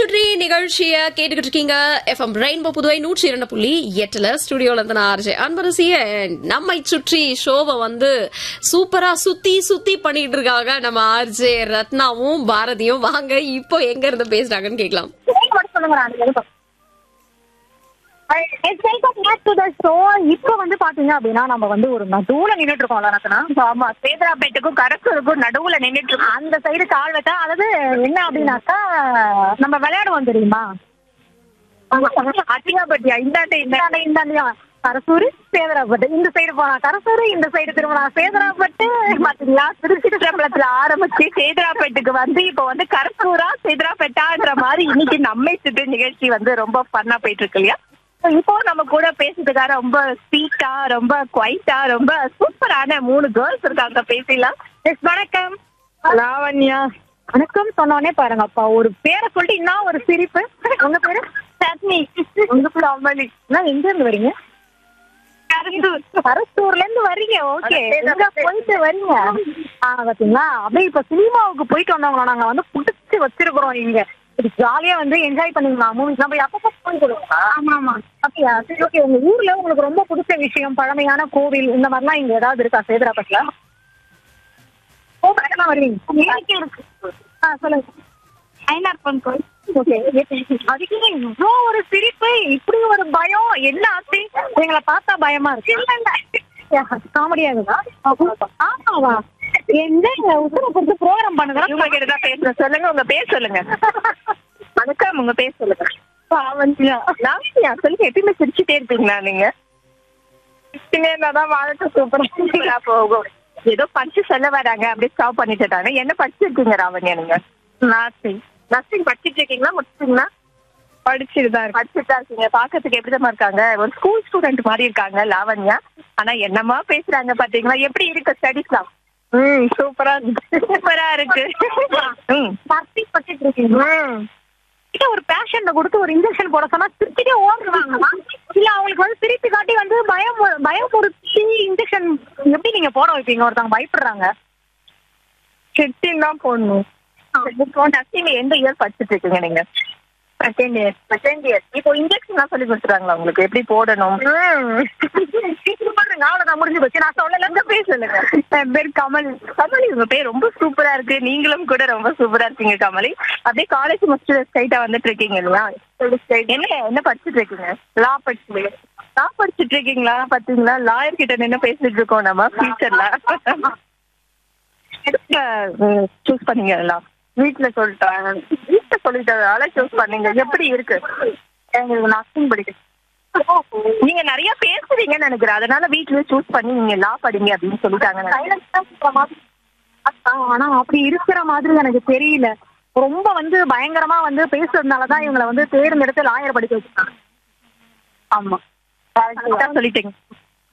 சுற்றி நிகழ்ச்சிய கேட்டுக்கிட்டு இருக்கீங்க எஃப்எம் ரெயின்போ புதுவை நூற்றி இரண்டு புள்ளி எட்டுல ஸ்டுடியோல இருந்து நான் ஆர்ஜே அன்பரசிய நம்மை சுற்றி ஷோவை வந்து சூப்பரா சுத்தி சுத்தி பண்ணிட்டு இருக்காங்க நம்ம ஆர்ஜே ரத்னாவும் பாரதியும் வாங்க இப்போ எங்க இருந்து பேசுறாங்கன்னு கேட்கலாம் இப்ப வந்து பாத்தீங்க அப்படின்னா நம்ம வந்து ஒரு நடுவுல நின்னுட்டு இருக்கோம்ல ரத்னா ஆமா சேதராப்பேட்டுக்கும் கரசூருக்கும் நடுவுல நின்னுட்டு இருக்கோம் அந்த சைடு கால் வச்சா அதாவது என்ன அப்படின்னாக்கா நம்ம விளையாடுவோம் தெரியுமா அட்டிகாப்பட்டியா இந்தாண்ட இந்தாண்ட இந்தாண்டியா கரசூர் சேதராப்பட்டு இந்த சைடு போனா கரசூர் இந்த சைடு திரும்பினா சேதராப்பட்டு பாத்தீங்களா திருச்சி சம்பளத்துல ஆரம்பிச்சு சேதராப்பேட்டுக்கு வந்து இப்ப வந்து கரசூரா சேதராப்பேட்டான்ற மாதிரி இன்னைக்கு நம்மை சுட்டு நிகழ்ச்சி வந்து ரொம்ப ஃபன்னா போயிட்டு இருக்கு இல்லையா So, இப்போ நம்ம கூட பேசுறதுக்காக ரொம்ப ஸ்வீட்டா ரொம்ப குவைட்டா ரொம்ப சூப்பரான மூணு கேர்ள்ஸ் இருக்காங்க பேசலாம் எஸ் வணக்கம் லாவண்யா வணக்கம் சொன்னோடனே பாருங்க அப்பா ஒரு பேரை சொல்லிட்டு இன்னும் ஒரு சிரிப்பு உங்க பேரு சட்னி உங்க பேரு அம்மலி நான் எங்க இருந்து வரீங்க கரத்தூர்ல இருந்து வரீங்க ஓகே எங்க போயிட்டு வரீங்க ஆ பாத்தீங்களா அப்படியே இப்ப சினிமாவுக்கு போயிட்டு வந்தவங்கள நாங்க வந்து புடிச்சு வச்சிருக்கிறோம் இங்க இது ஜாலியா வந்து என்ஜாய் பண்ணிக்கலாம் மூவிஸ் நம்ம அப்பப்போ போய் கொடுங்க ஆமா ஆமா அப்படியா சரி ஓகே உங்க ஊர்ல உங்களுக்கு ரொம்ப பிடிச்ச விஷயம் பழமையான கோவில் இந்த மாதிரிலாம் இங்க ஏதாவது இருக்கா சேதராப்பட்டுல கோவிலுக்குலாம் வருவீங்க ஆ சொல்லுங்க ஐநாப்பன் கோயில் ஓகே அதுக்கு இவ்வளோ ஒரு சிரிப்பு இப்படி ஒரு பயம் என்ன ஆச்சு எங்களை பார்த்தா பயமா இருக்கு காமெடியா இருக்குதா ஆமாவா எந்த உத்தர பொறுத்து ப்ரோக்ராம் பண்ணுங்க இவங்க கிட்ட தான் பேசுறேன் சொல்லுங்க உங்க பேர் சொல்லுங்க வணக்கம் உங்க பேர் சொல்லுங்க லாவண்யா லாவண்யா சொல்லுங்க எப்பயுமே சிரிச்சுட்டே இருப்பீங்களா நீங்க சிரிச்சுட்டே இருந்தாதான் வாழ்க்கை சூப்பரா போகும் ஏதோ படிச்சு சொல்ல வராங்க அப்படியே ஸ்டாப் பண்ணிட்டுட்டாங்க என்ன படிச்சிருக்கீங்க ராவண்யா நீங்க நர்சிங் நர்சிங் படிச்சிட்டு இருக்கீங்களா முடிச்சிட்டீங்களா படிச்சுட்டு தான் படிச்சுட்டு தான் இருக்கீங்க பாக்கிறதுக்கு எப்படிதான் இருக்காங்க ஒரு ஸ்கூல் ஸ்டூடெண்ட் மாதிரி இருக்காங்க லாவண்யா ஆனா என்னமா பேசுறாங்க பாத்தீங்களா எப்படி இருக்கு ஸ்டடிஸ்லாம் ம் சூப்பரா இருக்கு சூப்பரா இருக்கு ம் நர்சிங் படிச்சுட்டு இருக்கீங்க கிட்ட ஒரு பேஷண்ட கொடுத்து ஒரு இன்ஜெக்ஷன் போட சொன்னா திருச்சிட்டே ஓடுறாங்கம்மா இல்ல அவங்களுக்கு வந்து திருப்பி காட்டி வந்து பயம் பயமுறுத்தி இன்ஜெக்ஷன் எப்படி நீங்க போட வைப்பீங்க ஒருத்தவங்க பயப்படுறாங்க சிட்டின் தான் போடணும் இப்போ நர்சிங் எந்த இயர் படிச்சுட்டு இருக்கீங்க நீங்க செகண்ட் இயர் செகண்ட் இயர் இப்போ இன்ஜெக்ஷன்லாம் சொல்லி கொடுத்துறாங்களா உங்களுக்கு எப்படி போடணும் அவ்வளவுதான் முடிஞ்சு போச்சு நான் சொல்லல உங்க பேர் சொல்லுங்க என் பேர் கமல் கமலி உங்க பேர் ரொம்ப சூப்பரா இருக்கு நீங்களும் கூட ரொம்ப சூப்பரா இருக்கீங்க கமலி அப்படியே காலேஜ் முடிச்சு ஸ்ட்ரைட்டா வந்துட்டு இருக்கீங்க இல்லையா என்ன என்ன படிச்சுட்டு இருக்கீங்க லா படிச்சு லா படிச்சுட்டு இருக்கீங்களா பாத்தீங்களா லாயர் கிட்ட நின்று பேசிட்டு இருக்கோம் நம்ம ஃபியூச்சர்ல சூஸ் பண்ணீங்க எல்லாம் வீட்டுல சொல்லிட்டாங்க வீட்டுல சொல்லிட்டதால சூஸ் பண்ணீங்க எப்படி இருக்கு எங்களுக்கு நர்சிங் படிக்க நீங்க நிறைய பேசுறீங்கன்னு நினைக்கிறேன் அதனால வீட்லயே சூஸ் பண்ணி நீங்க லா படிங்க அப்படின்னு சொல்லிட்டாங்க நினைக்கிறேன். ஆனா அப்படி இருக்கிற மாதிரி எனக்கு தெரியல ரொம்ப வந்து பயங்கரமா வந்து பேசுறதுனாலதான் இவங்களை வந்து தேர்ந்தெடுத்து லாயர் படிக்க வச்சிருக்காங்க ஆமா கரெக்டா சொல்லிட்டீங்க